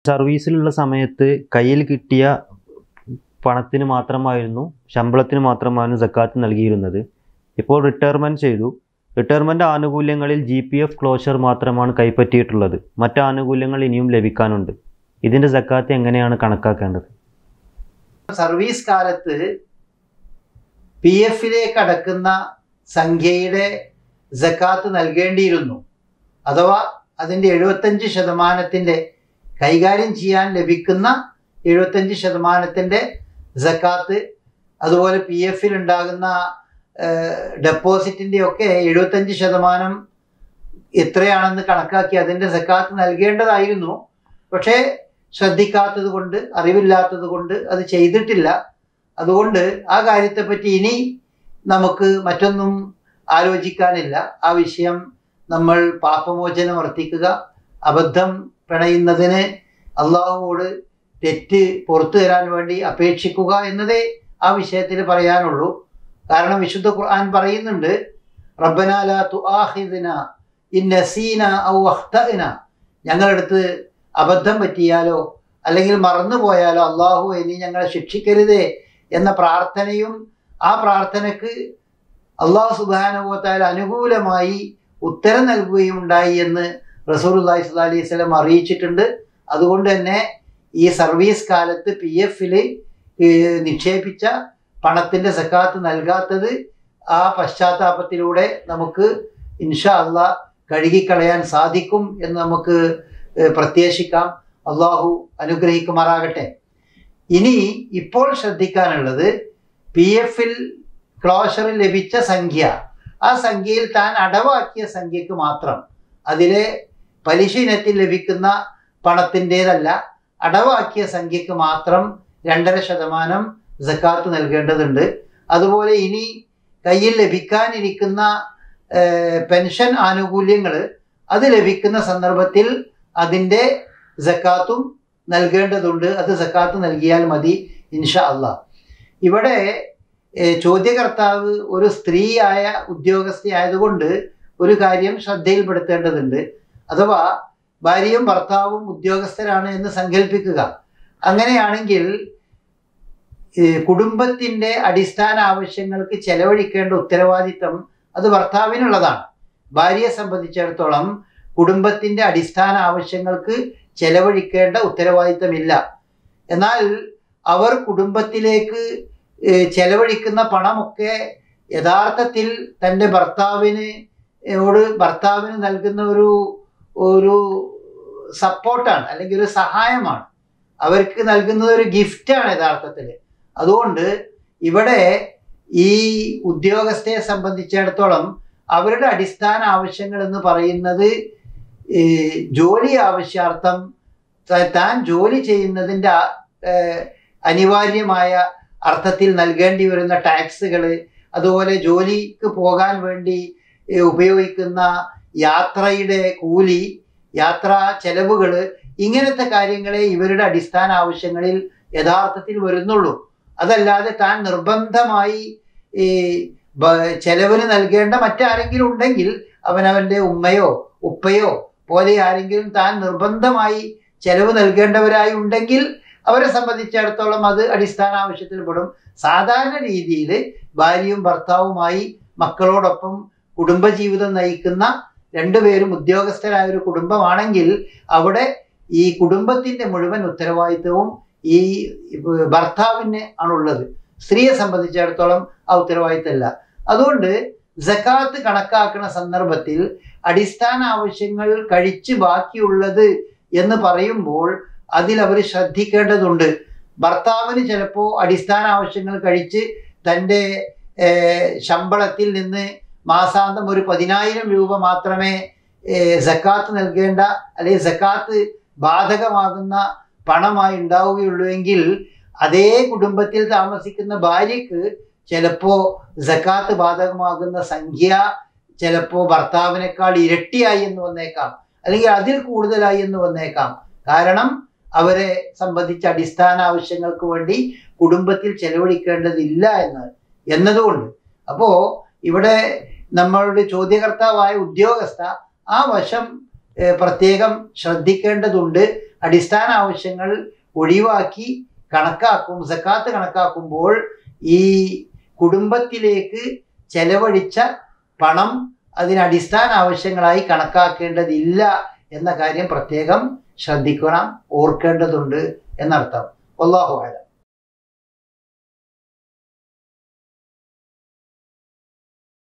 സർവീസിലുള്ള സമയത്ത് കയ്യിൽ കിട്ടിയ പണത്തിന് മാത്രമായിരുന്നു ശമ്പളത്തിന് മാത്രമായിരുന്നു സക്കാത്ത് നൽകിയിരുന്നത് ഇപ്പോൾ റിട്ടയർമെൻറ്റ് ചെയ്തു റിട്ടയർമെൻറ്റ് ആനുകൂല്യങ്ങളിൽ ജി പി എഫ് ക്ലോഷർ മാത്രമാണ് കൈപ്പറ്റിയിട്ടുള്ളത് മറ്റ് ആനുകൂല്യങ്ങൾ ഇനിയും ലഭിക്കാനുണ്ട് ഇതിൻ്റെ സക്കാത്ത് എങ്ങനെയാണ് കണക്കാക്കേണ്ടത് സർവീസ് കാലത്ത് പി എഫിലേക്ക് അടക്കുന്ന സംഖ്യയുടെ ജക്കാത്ത് നൽകേണ്ടിയിരുന്നു അഥവാ അതിൻ്റെ എഴുപത്തഞ്ച് ശതമാനത്തിൻ്റെ കൈകാര്യം ചെയ്യാൻ ലഭിക്കുന്ന എഴുപത്തഞ്ച് ശതമാനത്തിൻ്റെ ജക്കാത്ത് അതുപോലെ പി എഫിൽ ഉണ്ടാകുന്ന ഡെപ്പോസിറ്റിൻ്റെ ഒക്കെ എഴുപത്തഞ്ച് ശതമാനം എത്രയാണെന്ന് കണക്കാക്കി അതിൻ്റെ സക്കാത്ത് നൽകേണ്ടതായിരുന്നു പക്ഷേ ശ്രദ്ധിക്കാത്തത് കൊണ്ട് അറിവില്ലാത്തത് കൊണ്ട് അത് ചെയ്തിട്ടില്ല അതുകൊണ്ട് ആ കാര്യത്തെപ്പറ്റി ഇനി നമുക്ക് മറ്റൊന്നും ആലോചിക്കാനില്ല ആ വിഷയം നമ്മൾ പാപമോചനം വർത്തിക്കുക അബദ്ധം പിണയുന്നതിന് അള്ളാഹുവോട് തെറ്റ് പുറത്തു തരാൻ വേണ്ടി അപേക്ഷിക്കുക എന്നതേ ആ വിഷയത്തിൽ പറയാനുള്ളൂ കാരണം വിശുദ്ധ ഖുർആൻ പറയുന്നുണ്ട് റബ്ബനാല തുആഖിദ്ന ഇൻ നസീന ഔ അഖ്തഅന ഞങ്ങളടുത്ത് അബദ്ധം പറ്റിയാലോ അല്ലെങ്കിൽ മറന്നുപോയാലോ അള്ളാഹു ഇനി ഞങ്ങളെ ശിക്ഷിക്കരുതേ എന്ന പ്രാർത്ഥനയും ആ പ്രാർത്ഥനയ്ക്ക് അള്ളാഹു സുബാനുഭവത്താൽ അനുകൂലമായി ഉത്തരം നൽകുകയും ഉണ്ടായി എന്ന് റസൂൽ അള്ളാഹി സ്വല്ലാ അലൈഹി സ്വലം അറിയിച്ചിട്ടുണ്ട് അതുകൊണ്ട് തന്നെ ഈ സർവീസ് കാലത്ത് പി എഫിൽ നിക്ഷേപിച്ച പണത്തിൻ്റെ സക്കാത്ത് നൽകാത്തത് ആ പശ്ചാത്താപത്തിലൂടെ നമുക്ക് ഇൻഷാ അള്ളാ കഴുകിക്കളയാൻ സാധിക്കും എന്ന് നമുക്ക് പ്രത്യാശിക്കാം അള്ളാഹു അനുഗ്രഹിക്കുമാറാകട്ടെ ഇനി ഇപ്പോൾ ശ്രദ്ധിക്കാനുള്ളത് പി എഫിൽ ക്ലോഷറിൽ ലഭിച്ച സംഖ്യ ആ സംഖ്യയിൽ താൻ അടവാക്കിയ സംഖ്യക്ക് മാത്രം അതിലെ പലിശ ഇനത്തിൽ ലഭിക്കുന്ന പണത്തിൻ്റെതല്ല അടവാക്കിയ സംഖ്യക്ക് മാത്രം രണ്ടര ശതമാനം ജക്കാത്ത് നൽകേണ്ടതുണ്ട് അതുപോലെ ഇനി കയ്യിൽ ലഭിക്കാനിരിക്കുന്ന പെൻഷൻ ആനുകൂല്യങ്ങൾ അത് ലഭിക്കുന്ന സന്ദർഭത്തിൽ അതിൻ്റെ ജക്കാത്തും നൽകേണ്ടതുണ്ട് അത് ജക്കാത്ത് നൽകിയാൽ മതി ഇൻഷാ അള്ളാഹ് ഇവിടെ ചോദ്യകർത്താവ് ഒരു സ്ത്രീയായ ഉദ്യോഗസ്ഥയായതുകൊണ്ട് ഒരു കാര്യം ശ്രദ്ധയിൽപ്പെടുത്തേണ്ടതുണ്ട് അഥവാ ഭാര്യയും ഭർത്താവും ഉദ്യോഗസ്ഥരാണ് എന്ന് സങ്കല്പിക്കുക അങ്ങനെയാണെങ്കിൽ കുടുംബത്തിൻ്റെ അടിസ്ഥാന ആവശ്യങ്ങൾക്ക് ചെലവഴിക്കേണ്ട ഉത്തരവാദിത്തം അത് ഭർത്താവിനുള്ളതാണ് ഭാര്യയെ സംബന്ധിച്ചിടത്തോളം കുടുംബത്തിൻ്റെ അടിസ്ഥാന ആവശ്യങ്ങൾക്ക് ചെലവഴിക്കേണ്ട ഉത്തരവാദിത്തമില്ല എന്നാൽ അവർ കുടുംബത്തിലേക്ക് ചെലവഴിക്കുന്ന പണമൊക്കെ യഥാർത്ഥത്തിൽ തൻ്റെ ഭർത്താവിന് ോട് ഭർത്താവിന് നൽകുന്ന ഒരു ഒരു സപ്പോർട്ടാണ് അല്ലെങ്കിൽ ഒരു സഹായമാണ് അവർക്ക് നൽകുന്നത് ഒരു ഗിഫ്റ്റാണ് യഥാർത്ഥത്തിൽ അതുകൊണ്ട് ഇവിടെ ഈ ഉദ്യോഗസ്ഥയെ സംബന്ധിച്ചിടത്തോളം അവരുടെ അടിസ്ഥാന ആവശ്യങ്ങൾ എന്ന് പറയുന്നത് ജോലി ആവശ്യാർത്ഥം താൻ ജോലി ചെയ്യുന്നതിൻ്റെ അനിവാര്യമായ അർത്ഥത്തിൽ നൽകേണ്ടി വരുന്ന ടാക്സുകൾ അതുപോലെ ജോലിക്ക് പോകാൻ വേണ്ടി ഉപയോഗിക്കുന്ന യാത്രയുടെ കൂലി യാത്രാ ചെലവുകൾ ഇങ്ങനത്തെ കാര്യങ്ങളെ ഇവരുടെ അടിസ്ഥാന ആവശ്യങ്ങളിൽ യഥാർത്ഥത്തിൽ വരുന്നുള്ളൂ അതല്ലാതെ താൻ നിർബന്ധമായി ഈ ചെലവിന് നൽകേണ്ട മറ്റാരെങ്കിലും ഉണ്ടെങ്കിൽ അവനവൻ്റെ ഉമ്മയോ ഉപ്പയോ പോലെ ആരെങ്കിലും താൻ നിർബന്ധമായി ചെലവ് നൽകേണ്ടവരായി ഉണ്ടെങ്കിൽ അവരെ സംബന്ധിച്ചിടത്തോളം അത് അടിസ്ഥാന ആവശ്യത്തിൽ പെടും സാധാരണ രീതിയിൽ ഭാര്യയും ഭർത്താവുമായി മക്കളോടൊപ്പം കുടുംബജീവിതം നയിക്കുന്ന രണ്ടുപേരും ഉദ്യോഗസ്ഥരായ ഒരു കുടുംബമാണെങ്കിൽ അവിടെ ഈ കുടുംബത്തിന്റെ മുഴുവൻ ഉത്തരവാദിത്വവും ഈ ഭർത്താവിന് ആണുള്ളത് സ്ത്രീയെ സംബന്ധിച്ചിടത്തോളം ആ ഉത്തരവാദിത്തമല്ല അതുകൊണ്ട് ജക്കാത്ത് കണക്കാക്കുന്ന സന്ദർഭത്തിൽ അടിസ്ഥാന ആവശ്യങ്ങൾ കഴിച്ച് ബാക്കിയുള്ളത് എന്ന് പറയുമ്പോൾ അതിൽ അവർ ശ്രദ്ധിക്കേണ്ടതുണ്ട് ഭർത്താവിന് ചിലപ്പോൾ അടിസ്ഥാന ആവശ്യങ്ങൾ കഴിച്ച് തൻ്റെ ശമ്പളത്തിൽ നിന്ന് മാസാന്തം ഒരു പതിനായിരം രൂപ മാത്രമേ സക്കാത്ത് നൽകേണ്ട അല്ലെങ്കിൽ സക്കാത്ത് ബാധകമാകുന്ന പണമായി ഉണ്ടാവുകയുള്ളൂ എങ്കിൽ അതേ കുടുംബത്തിൽ താമസിക്കുന്ന ഭാര്യക്ക് ചിലപ്പോൾ സക്കാത്ത് ബാധകമാകുന്ന സംഖ്യ ചിലപ്പോൾ ഭർത്താവിനേക്കാൾ ഇരട്ടിയായി എന്ന് വന്നേക്കാം അല്ലെങ്കിൽ അതിൽ കൂടുതലായി എന്ന് വന്നേക്കാം കാരണം അവരെ സംബന്ധിച്ച അടിസ്ഥാന ആവശ്യങ്ങൾക്ക് വേണ്ടി കുടുംബത്തിൽ ചെലവഴിക്കേണ്ടതില്ല എന്ന് എന്നതുകൊണ്ട് അപ്പോൾ ഇവിടെ നമ്മളുടെ ചോദ്യകർത്താവായ ഉദ്യോഗസ്ഥ ആ വശം പ്രത്യേകം ശ്രദ്ധിക്കേണ്ടതുണ്ട് അടിസ്ഥാന ആവശ്യങ്ങൾ ഒഴിവാക്കി കണക്കാക്കും സക്കാത്ത് കണക്കാക്കുമ്പോൾ ഈ കുടുംബത്തിലേക്ക് ചെലവഴിച്ച പണം അതിന് അടിസ്ഥാന ആവശ്യങ്ങളായി കണക്കാക്കേണ്ടതില്ല എന്ന കാര്യം പ്രത്യേകം ശ്രദ്ധിക്കണം ഓർക്കേണ്ടതുണ്ട് എന്നർത്ഥം അള്ളാഹു ആലം